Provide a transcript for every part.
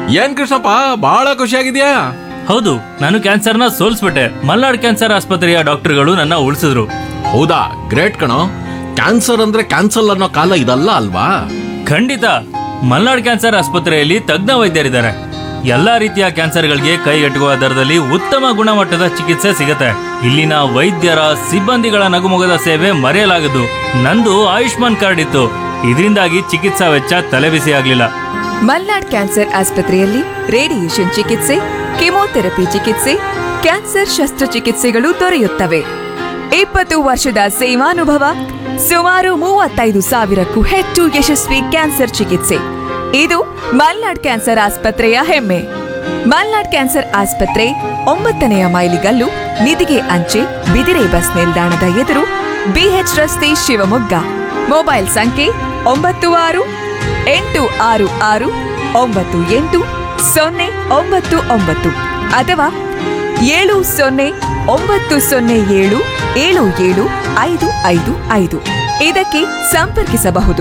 ಏನ್ ಕೃಷ್ಣಪ್ಪ ಬಹಳ ಖುಷಿಯಾಗಿದ್ಯಾ ಹೌದು ನಾನು ಕ್ಯಾನ್ಸರ್ನ ಸೋಲ್ಸ್ಬಿಟ್ಟೆ ಮಲ್ನಾಡ್ ಕ್ಯಾನ್ಸರ್ ಆಸ್ಪತ್ರೆಯ ಡಾಕ್ಟರ್ಗಳು ನನ್ನ ಉಳಿಸಿದ್ರು ಹೌದಾ ಗ್ರೇಟ್ ಕಣೋ ಕ್ಯಾನ್ಸರ್ ಅಂದ್ರೆ ಕ್ಯಾನ್ಸಲ್ ಅನ್ನೋ ಕಾಲ ಇದಲ್ಲ ಅಲ್ವಾ ಖಂಡಿತ ಮಲ್ನಾಡ್ ಕ್ಯಾನ್ಸರ್ ಆಸ್ಪತ್ರೆಯಲ್ಲಿ ತಜ್ಞ ವೈದ್ಯರಿದ್ದಾರೆ ಎಲ್ಲಾ ರೀತಿಯ ಕ್ಯಾನ್ಸರ್ಗಳಿಗೆ ಕೈಗೆಟುಕುವ ದರದಲ್ಲಿ ಉತ್ತಮ ಗುಣಮಟ್ಟದ ಚಿಕಿತ್ಸೆ ಸಿಗುತ್ತೆ ಇಲ್ಲಿನ ವೈದ್ಯರ ಸಿಬ್ಬಂದಿಗಳ ನಗುಮೊಗದ ಸೇವೆ ಮರೆಯಲಾಗದು ನಂದು ಆಯುಷ್ಮಾನ್ ಕಾರ್ಡ್ ಇತ್ತು ಇದರಿಂದಾಗಿ ಚಿಕಿತ್ಸಾ ವೆಚ್ಚ ತಲೆಬಿಸಿ ಆಗ್ಲಿಲ್ಲ ಮಲ್ನಾಡ್ ಕ್ಯಾನ್ಸರ್ ಆಸ್ಪತ್ರೆಯಲ್ಲಿ ರೇಡಿಯೇಷನ್ ಚಿಕಿತ್ಸೆ ಕೆಮೊಥೆರಪಿ ಚಿಕಿತ್ಸೆ ಕ್ಯಾನ್ಸರ್ ಶಸ್ತ್ರಚಿಕಿತ್ಸೆಗಳು ದೊರೆಯುತ್ತವೆ ಇಪ್ಪತ್ತು ವರ್ಷದ ಸೇವಾನುಭವ ಸುಮಾರು ಮೂವತ್ತೈದು ಸಾವಿರಕ್ಕೂ ಹೆಚ್ಚು ಯಶಸ್ವಿ ಕ್ಯಾನ್ಸರ್ ಚಿಕಿತ್ಸೆ ಇದು ಮಲ್ನಾಡ್ ಕ್ಯಾನ್ಸರ್ ಆಸ್ಪತ್ರೆಯ ಹೆಮ್ಮೆ ಮಲ್ನಾಡ್ ಕ್ಯಾನ್ಸರ್ ಆಸ್ಪತ್ರೆ ಒಂಬತ್ತನೆಯ ಮೈಲಿಗಲ್ಲು ನಿಧಿಗೆ ಅಂಚೆ ಬಿದಿರೆ ಬಸ್ ನಿಲ್ದಾಣದ ಎದುರು ಬಿಎಚ್ ರಸ್ತೆ ಶಿವಮೊಗ್ಗ ಮೊಬೈಲ್ ಸಂಖ್ಯೆ ಒಂಬತ್ತು ಆರು ಎಂಟು ಆರು ಆರು ಒಂಬತ್ತು ಎಂಟು ಸೊನ್ನೆ ಒಂಬತ್ತು ಒಂಬತ್ತು ಅಥವಾ ಏಳು ಸೊನ್ನೆ ಒಂಬತ್ತು ಸೊನ್ನೆ ಏಳು ಏಳು ಏಳು ಐದು ಐದು ಐದು ಇದಕ್ಕೆ ಸಂಪರ್ಕಿಸಬಹುದು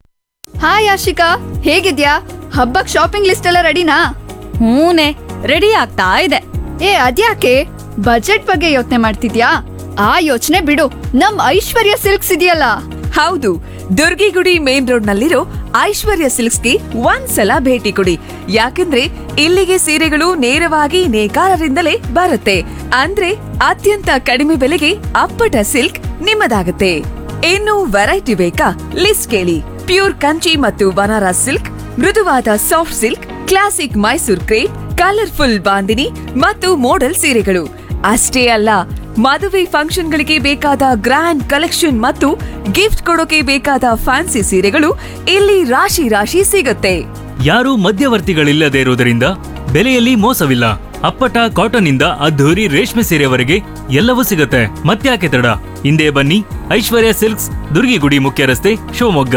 ಹಾಯ್ ಆಶಿಕಾ ಹೇಗಿದ್ಯಾ ಹಬ್ಬಕ್ ಶಾಪಿಂಗ್ ಲಿಸ್ಟ್ ಎಲ್ಲ ರೆಡಿನಾ ಹೂನೆ ರೆಡಿ ಆಗ್ತಾ ಇದೆ ಏ ಅದ್ಯಾಕೆ ಬಜೆಟ್ ಬಗ್ಗೆ ಯೋಚನೆ ಮಾಡ್ತಿದ್ಯಾ ಆ ಯೋಚನೆ ಬಿಡು ನಮ್ ಐಶ್ವರ್ಯ ಸಿಲ್ಕ್ಸ್ ಇದೆಯಲ್ಲ ಹೌದು ದುರ್ಗಿಗುಡಿ ಮೇನ್ ರೋಡ್ ನಲ್ಲಿರೋ ಐಶ್ವರ್ಯ ಸಿಲ್ಕ್ಸ್ಗೆ ಒಂದ್ಸಲ ಭೇಟಿ ಕೊಡಿ ಯಾಕಂದ್ರೆ ಇಲ್ಲಿಗೆ ಸೀರೆಗಳು ನೇರವಾಗಿ ನೇಕಾರರಿಂದಲೇ ಬರುತ್ತೆ ಅಂದ್ರೆ ಅತ್ಯಂತ ಕಡಿಮೆ ಬೆಲೆಗೆ ಅಪ್ಪಟ ಸಿಲ್ಕ್ ನಿಮ್ಮದಾಗುತ್ತೆ ಇನ್ನು ವೆರೈಟಿ ಬೇಕಾ ಲಿಸ್ಟ್ ಕೇಳಿ ಪ್ಯೂರ್ ಕಂಚಿ ಮತ್ತು ಬನಾರಸ್ ಸಿಲ್ಕ್ ಮೃದುವಾದ soft silk classic Mysore crepe colourful bandhani ಮತ್ತು ಮೋಡಲ್ ಸೀರೆಗಳು ಅಷ್ಟೇ ಅಲ್ಲ ಮದುವೆ ಫಂಕ್ಷನ್ಗಳಿಗೆ ಬೇಕಾದ ಗ್ರ್ಯಾಂಡ್ ಕಲೆಕ್ಷನ್ ಮತ್ತು ಗಿಫ್ಟ್ ಕೊಡೋಕೆ ಬೇಕಾದ ಫ್ಯಾನ್ಸಿ ಸೀರೆಗಳು ಇಲ್ಲಿ ರಾಶಿ ರಾಶಿ ಸಿಗುತ್ತೆ ಯಾರು ಮಧ್ಯವರ್ತಿಗಳಿಲ್ಲದೆ ಇರುವುದರಿಂದ ಬೆಲೆಯಲ್ಲಿ ಮೋಸವಿಲ್ಲ ಅಪ್ಪಟ ಕಾಟನ್ ಇಂದ ಅದ್ಧೂರಿ ರೇಷ್ಮೆ ಸೀರೆವರೆಗೆ ಎಲ್ಲವೂ ಸಿಗುತ್ತೆ ಮತ್ತ್ಯಾಕೆ ತಡ ಹಿಂದೆ ಬನ್ನಿ ಐಶ್ವರ್ಯ ಸಿಲ್ಕ್ಸ್ ದುರ್ಗಿಗುಡಿ ಮುಖ್ಯ ರಸ್ತೆ ಶಿವಮೊಗ್ಗ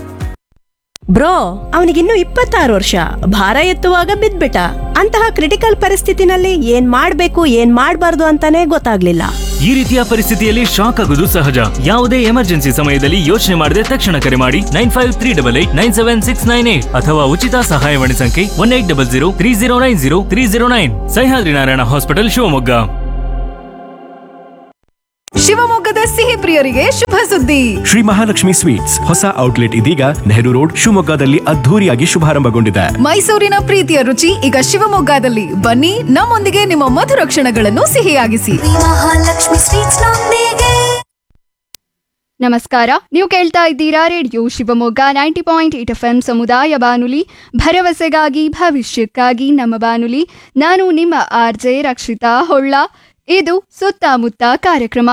ಬ್ರೋ ಅವನಿಗಿನ್ನು ಇಪ್ಪತ್ತಾರು ವರ್ಷ ಭಾರ ಎತ್ತುವಾಗ ಬಿದ್ಬಿಟ್ಟ ಅಂತಹ ಕ್ರಿಟಿಕಲ್ ಪರಿಸ್ಥಿತಿನಲ್ಲಿ ಏನ್ ಮಾಡ್ಬೇಕು ಏನ್ ಮಾಡ್ಬಾರ್ದು ಅಂತಾನೆ ಗೊತ್ತಾಗ್ಲಿಲ್ಲ ಈ ರೀತಿಯ ಪರಿಸ್ಥಿತಿಯಲ್ಲಿ ಶಾಕ್ ಆಗುವುದು ಸಹಜ ಯಾವುದೇ ಎಮರ್ಜೆನ್ಸಿ ಸಮಯದಲ್ಲಿ ಯೋಚನೆ ಮಾಡದೆ ತಕ್ಷಣ ಕರೆ ಮಾಡಿ nine five three double eight nine seven six nine eight ಅಥವಾ ಉಚಿತ ಸಹಾಯವಾಣಿ ಸಂಖ್ಯೆ one eight double zero three zero nine zero three zero nine Sahyadri Narayana hospital Shivamogga ಶಿವಮೊಗ್ಗದ ಸಿಹಿ ಪ್ರಿಯರಿಗೆ ಶುಭ ಸುದ್ದಿ ಶ್ರೀ ಮಹಾಲಕ್ಷ್ಮಿ ಸ್ವೀಟ್ಸ್ ಹೊಸ ಔಟ್ಲೆಟ್ ಇದೀಗ ನೆಹರು ರೋಡ್ ಶಿವಮೊಗ್ಗದಲ್ಲಿ ಅದ್ಧೂರಿಯಾಗಿ ಶುಭಾರಂಭಗೊಂಡಿದೆ ಮೈಸೂರಿನ ಪ್ರೀತಿಯ ರುಚಿ ಈಗ ಶಿವಮೊಗ್ಗದಲ್ಲಿ ಬನ್ನಿ ನಮ್ಮೊಂದಿಗೆ ನಿಮ್ಮ ಮಧುರ ಕ್ಷಣಗಳನ್ನು ಸಿಹಿಯಾಗಿಸಿ ಮಹಾಲಕ್ಷ್ಮಿ ಸ್ವೀಟ್ಸ್ ನೊಂದಿಗೆ ನಮಸ್ಕಾರ ನೀವು ಕೇಳ್ತಾ ಇದ್ದೀರಾ radio Shivamogga ninety point eight F M ಸಮುದಾಯ ಬಾನುಲಿ ಭರವಸೆಗಾಗಿ ಭವಿಷ್ಯಕ್ಕಾಗಿ ನಮ್ಮ ಬಾನುಲಿ ನಾನು ನಿಮ್ಮ ಆರ್ ಜೆ ರಕ್ಷಿತಾ ಹೊಳ್ಳ ಇದು ಸುತ್ತಮುತ್ತ ಕಾರ್ಯಕ್ರಮ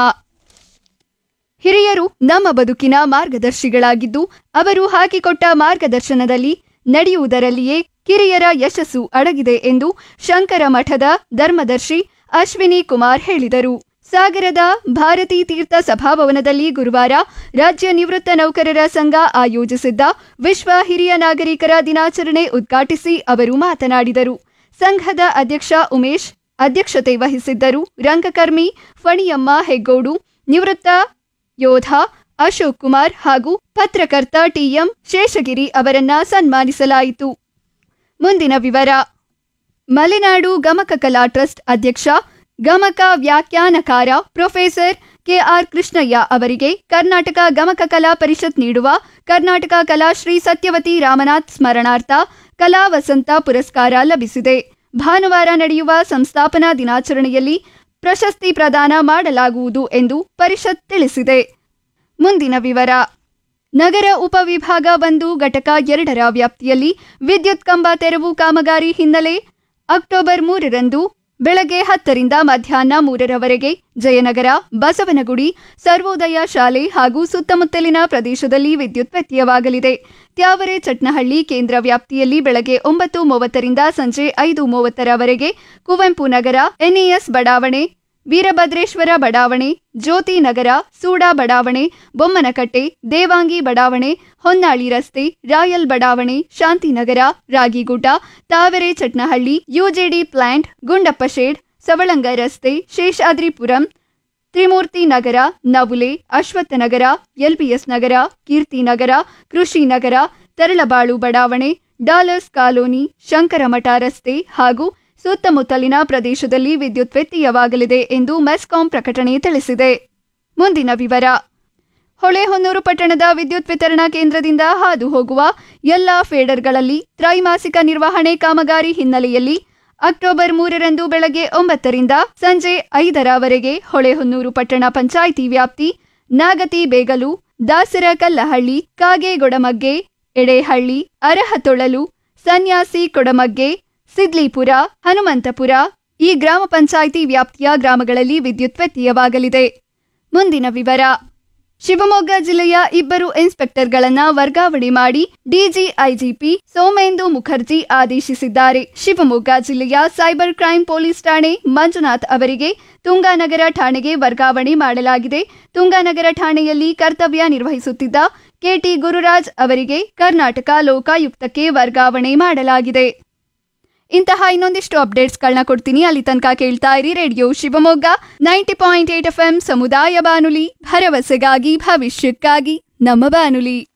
ಹಿರಿಯರು ನಮ್ಮ ಬದುಕಿನ ಮಾರ್ಗದರ್ಶಿಗಳಾಗಿದ್ದು ಅವರು ಹಾಕಿಕೊಟ್ಟ ಮಾರ್ಗದರ್ಶನದಲ್ಲಿ ನಡೆಯುವುದರಲ್ಲಿಯೇ ಕಿರಿಯರ ಯಶಸ್ಸು ಅಡಗಿದೆ ಎಂದು ಶಂಕರ ಮಠದ ಧರ್ಮದರ್ಶಿ ಅಶ್ವಿನಿ ಕುಮಾರ್ ಹೇಳಿದರು ಸಾಗರದ ಭಾರತೀ ತೀರ್ಥ ಸಭಾಭವನದಲ್ಲಿ ಗುರುವಾರ ರಾಜ್ಯ ನಿವೃತ್ತ ನೌಕರರ ಸಂಘ ಆಯೋಜಿಸಿದ್ದ ವಿಶ್ವ ಹಿರಿಯ ನಾಗರಿಕರ ದಿನಾಚರಣೆ ಉದ್ಘಾಟಿಸಿ ಅವರು ಮಾತನಾಡಿದರು ಸಂಘದ ಅಧ್ಯಕ್ಷ ಉಮೇಶ್ ಅಧ್ಯಕ್ಷತೆ ವಹಿಸಿದ್ದರು ರಂಗಕರ್ಮಿ ಫಣಿಯಮ್ಮ ಹೆಗ್ಗೋಡು ನಿವೃತ್ತ ಯೋಧ ಅಶೋಕ್ ಕುಮಾರ್ ಹಾಗೂ ಪತ್ರಕರ್ತ ಟಿಎಂ ಶೇಷಗಿರಿ ಅವರನ್ನ ಸನ್ಮಾನಿಸಲಾಯಿತು ಮುಂದಿನ ವಿವರ ಮಲೆನಾಡು ಗಮಕ ಕಲಾ ಟ್ರಸ್ಟ್ ಅಧ್ಯಕ್ಷ ಗಮಕ ವ್ಯಾಖ್ಯಾನಕಾರ ಪ್ರೊಫೆಸರ್ ಕೆಆರ್ ಕೃಷ್ಣಯ್ಯ ಅವರಿಗೆ ಕರ್ನಾಟಕ ಗಮಕ ಕಲಾ ಪರಿಷತ್ ನೀಡುವ ಕರ್ನಾಟಕ ಕಲಾಶ್ರೀ ಸತ್ಯವತಿ ರಾಮನಾಥ್ ಸ್ಮರಣಾರ್ಥ ಕಲಾ ವಸಂತ ಪುರಸ್ಕಾರ ಲಭಿಸಿದೆ ಭಾನುವಾರ ನಡೆಯುವ ಸಂಸ್ಥಾಪನಾ ದಿನಾಚರಣೆಯಲ್ಲಿ ಪ್ರಶಸ್ತಿ ಪ್ರದಾನ ಮಾಡಲಾಗುವುದು ಎಂದು ಪರಿಷತ್ ತಿಳಿಸಿದೆ ಮುಂದಿನ ವಿವರ ನಗರ ಉಪವಿಭಾಗ ಒಂದು ಘಟಕ ಎರಡರ ವ್ಯಾಪ್ತಿಯಲ್ಲಿ ವಿದ್ಯುತ್ ಕಂಬ ತೆರವು ಕಾಮಗಾರಿ ಹಿನ್ನೆಲೆ ಅಕ್ಟೋಬರ್ ಮೂರರಂದು ಬೆಳಗ್ಗೆ ಹತ್ತರಿಂದ ಮಧ್ಯಾಹ್ನ ಮೂರರವರೆಗೆ ಜಯನಗರ ಬಸವನಗುಡಿ ಸರ್ವೋದಯ ಶಾಲೆ ಹಾಗೂ ಸುತ್ತಮುತ್ತಲಿನ ಪ್ರದೇಶದಲ್ಲಿ ವಿದ್ಯುತ್ ವ್ಯತ್ಯಯವಾಗಲಿದೆ ತ್ಯಾವರೆ ಚಟ್ನಹಳ್ಳಿ ಕೇಂದ್ರ ವ್ಯಾಪ್ತಿಯಲ್ಲಿ ಬೆಳಗ್ಗೆ ಒಂಬತ್ತು ಮೂವತ್ತರಿಂದ ಸಂಜೆ ಐದು ಮೂವತ್ತರವರೆಗೆ ಕುವೆಂಪು ನಗರ ಎನ್ಇಎಸ್ ಬಡಾವಣೆ ವೀರಭದ್ರೇಶ್ವರ ಬಡಾವಣೆ ಜ್ಯೋತಿ ನಗರ ಸೂಡಾ ಬಡಾವಣೆ ಬೊಮ್ಮನಕಟ್ಟೆ ದೇವಾಂಗಿ ಬಡಾವಣೆ ಹೊನ್ನಾಳಿ ರಸ್ತೆ ರಾಯಲ್ ಬಡಾವಣೆ Shantinagar Ragigudda Tavare Chatnahalli UGD plant Gundappa shed Savalanga ರಸ್ತೆ ಶೇಷಾದ್ರಿಪುರಂ ತ್ರಿಮೂರ್ತಿ ನಗರ ನವುಲೆ ಅಶ್ವತ್ಥನಗರ ಎಲ್ಬಿಎಸ್ ನಗರ ಕೀರ್ತಿನಗರ ಕೃಷಿ ನಗರ ತರಳಬಾಳು ಬಡಾವಣೆ ಡಾಲರ್ಸ್ ಕಾಲೋನಿ ಶಂಕರಮಠ ರಸ್ತೆ ಹಾಗೂ ಸುತ್ತಮುತ್ತಲಿನ ಪ್ರದೇಶದಲ್ಲಿ ವಿದ್ಯುತ್ ವ್ಯತ್ಯಯವಾಗಲಿದೆ ಎಂದು ಮೆಸ್ಕಾಂ ಪ್ರಕಟಣೆ ತಿಳಿಸಿದೆ ಮುಂದಿನ ವಿವರ ಹೊಳೆಹೊನ್ನೂರು ಪಟ್ಟಣದ ವಿದ್ಯುತ್ ವಿತರಣಾ ಕೇಂದ್ರದಿಂದ ಹಾದು ಹೋಗುವ ಎಲ್ಲಾ ಫೇಡರ್ಗಳಲ್ಲಿ ತ್ರೈಮಾಸಿಕ ನಿರ್ವಹಣೆ ಕಾಮಗಾರಿ ಹಿನ್ನೆಲೆಯಲ್ಲಿ ಅಕ್ಟೋಬರ್ ಮೂರರಂದು ಬೆಳಗ್ಗೆ ಒಂಬತ್ತರಿಂದ ಸಂಜೆ ಐದರವರೆಗೆ ಹೊಳೆಹೊನ್ನೂರು ಪಟ್ಟಣ ಪಂಚಾಯಿತಿ ವ್ಯಾಪ್ತಿ ನಾಗತಿ ಬೇಗಲು ದಾಸರ ಕಲ್ಲಹಳ್ಳಿ ಕಾಗೇಗೊಡಮಗ್ಗೆ ಎಡೆಹಳ್ಳಿ ಅರಹತೊಳಲು ಸನ್ಯಾಸಿ ಕೊಡಮಗ್ಗೆ ಸಿದ್ಲಿಪುರ ಹನುಮಂತಪುರ ಈ ಗ್ರಾಮ ಪಂಚಾಯಿತಿ ವ್ಯಾಪ್ತಿಯ ಗ್ರಾಮಗಳಲ್ಲಿ ವಿದ್ಯುತ್ ವ್ಯತ್ಯಯವಾಗಲಿದೆ ಮುಂದಿನ ವಿವರ ಶಿವಮೊಗ್ಗ ಜಿಲ್ಲೆಯ ಇಬ್ಬರು ಇನ್ಸ್ಪೆಕ್ಟರ್ಗಳನ್ನ ವರ್ಗಾವಣೆ ಮಾಡಿ ಡಿಜಿಐಜಿಪಿ ಸೋಮೇಂದು ಮುಖರ್ಜಿ ಆದೇಶಿಸಿದ್ದಾರೆ ಶಿವಮೊಗ್ಗ ಜಿಲ್ಲೆಯ ಸೈಬರ್ ಕ್ರೈಂ ಪೊಲೀಸ್ ಠಾಣೆ ಮಂಜುನಾಥ್ ಅವರಿಗೆ ತುಂಗಾನಗರ ಠಾಣೆಗೆ ವರ್ಗಾವಣೆ ಮಾಡಲಾಗಿದೆ ತುಂಗಾನಗರ ಠಾಣೆಯಲ್ಲಿ ಕರ್ತವ್ಯ ನಿರ್ವಹಿಸುತ್ತಿದ್ದ ಕೆಟಿ ಗುರುರಾಜ್ ಅವರಿಗೆ ಕರ್ನಾಟಕ ಲೋಕಾಯುಕ್ತಕ್ಕೆ ವರ್ಗಾವಣೆ ಮಾಡಲಾಗಿದೆ ಇಂತಹ ಇನ್ನೊಂದಿಷ್ಟು ಅಪ್ಡೇಟ್ಸ್ಗಳನ್ನ ಕೊಡ್ತೀನಿ ಅಲ್ಲಿ ತನಕ ಕೇಳ್ತಾ ಇರಿ radio Shivamogga ninety point eight F M ಸಮುದಾಯ ಬಾನುಲಿ ಭರವಸೆಗಾಗಿ ಭವಿಷ್ಯಕ್ಕಾಗಿ ನಮ್ಮ ಬಾನುಲಿ